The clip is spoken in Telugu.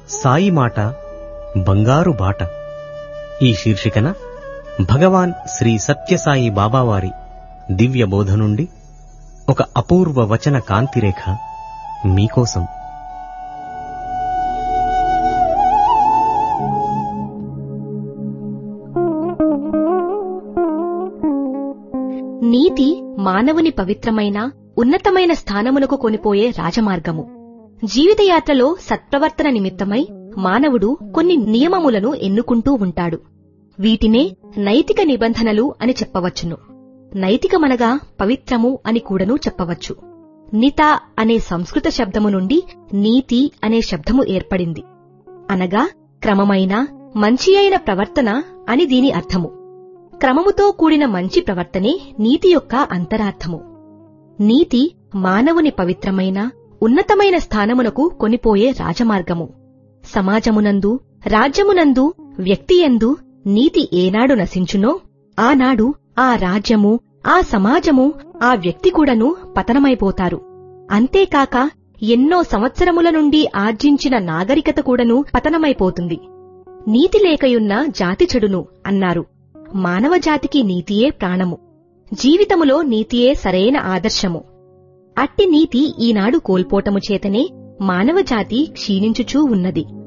సాయి మాట బంగారు బాట ఈ శీర్షికన భగవాన్ శ్రీ సత్యసాయి బాబావారి దివ్య బోధ నుండి ఒక అపూర్వ వచన కాంతిరేఖ మీకోసం నీతి మానవుని పవిత్రమైన ఉన్నతమైన స్థానమునకు కొనిపోయే రాజమార్గము జీవితయాత్రలో సత్ప్రవర్తన నిమిత్తమై మానవుడు కొన్ని నియమములను ఎన్నుకుంటూ ఉంటాడు వీటినే నైతిక నిబంధనలు అని చెప్పవచ్చును నైతికమనగా పవిత్రము అని కూడాను చెప్పవచ్చు నిత అనే సంస్కృత శబ్దము నుండి నీతి అనే శబ్దము ఏర్పడింది అనగా క్రమమైన మంచి అయిన ప్రవర్తన అని దీని అర్థము క్రమముతో కూడిన మంచి ప్రవర్తనే నీతి యొక్క అంతరార్థము నీతి మానవుని పవిత్రమైన ఉన్నతమైన స్థానమునకు కొనిపోయే రాజమార్గము సమాజమునందు రాజ్యమునందు వ్యక్తియందు నీతి ఏనాడు నశించునో ఆనాడు ఆ రాజ్యము ఆ సమాజము ఆ వ్యక్తి కూడాను పతనమైపోతారు అంతేకాక ఎన్నో సంవత్సరముల నుండి ఆర్జించిన నాగరికత కూడాను పతనమైపోతుంది నీతి లేకయున్న జాతి చెడును అన్నారు మానవ జాతికి నీతియే ప్రాణము జీవితములో నీతియే సరైన ఆదర్శము అట్టి నీతి ఈనాడు కోల్పోటము చేతనే మానవజాతి క్షీణించుచూ ఉన్నది